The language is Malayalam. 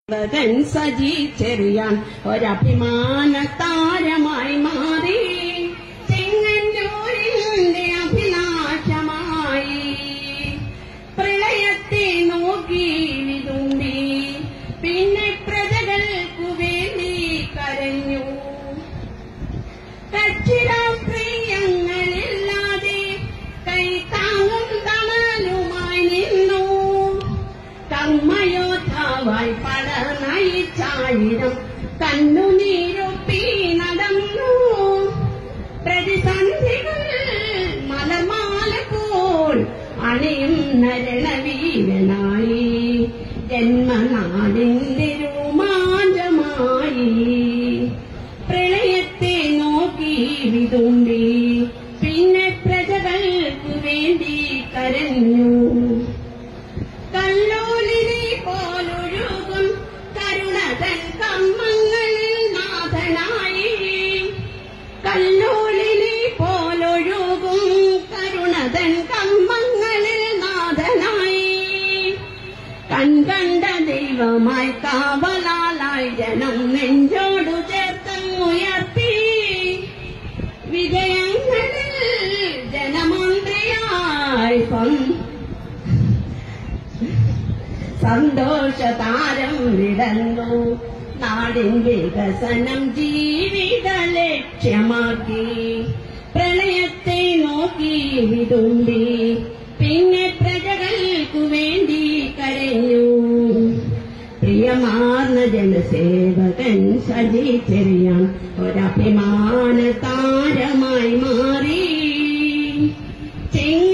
ഭഗൻ സജി ചെറിയാൻ ഒരഭിമാന താരമായി മാറി ചെങ്ങന്നൂരിന്റെ അഭിലാഷമായി പ്രളയത്തെ നോക്കി വിതുമ്പി പിന്നെ പ്രജകൾക്കു വേണ്ടി കരഞ്ഞു കക്ഷിരാഷ്ട്രീയങ്ങളില്ലാതെ കൈത്താങ്ങും തണലുമായി നിന്നു കർമ്മയോദ്ധാവായി പട നയിച്ചായിരം കണ്ണുനീരൊപ്പി നടന്നു പ്രതിസന്ധികൾ മലമാല പോൽ അണിയും നരണവീരനായി ജന്മനാടിന്റെ രോമാഞ്ചമായി പ്രളയത്തെ നോക്കി വിതുമ്പി പിന്നെ പ്രജകൾക്കു വേണ്ടി കരഞ്ഞു കല്ലോലിനെ പോലൊഴുകും കരുണതൻ കമ്മങ്ങളിൽ നാഥനായി കല്ലോലിനെ പോലൊഴുകും കരുണതൻ കമ്മങ്ങളിൽ നാഥനായി കൺകണ്ട ദൈവമായി കാവലാലായി ജനം നെഞ്ചോടു ചേർത്തുയർത്തി വിജയങ്ങളിൽ ജനമന്ത്രിയായി സ്വന്തം സന്തോഷതാരം വിടന്നു നാടിൻ വികസനം ജീവിത ലക്ഷ്യമാക്കി പ്രളയത്തെ നോക്കി വിതുമ്പി പിന്നെ പ്രജകൾക്കു വേണ്ടി കരഞ്ഞു പ്രിയമാർന്ന ജനസേവകൻ സജി ചെറിയാൻ ഒരഭിമാന താരമായി മാറി ചെങ്ങ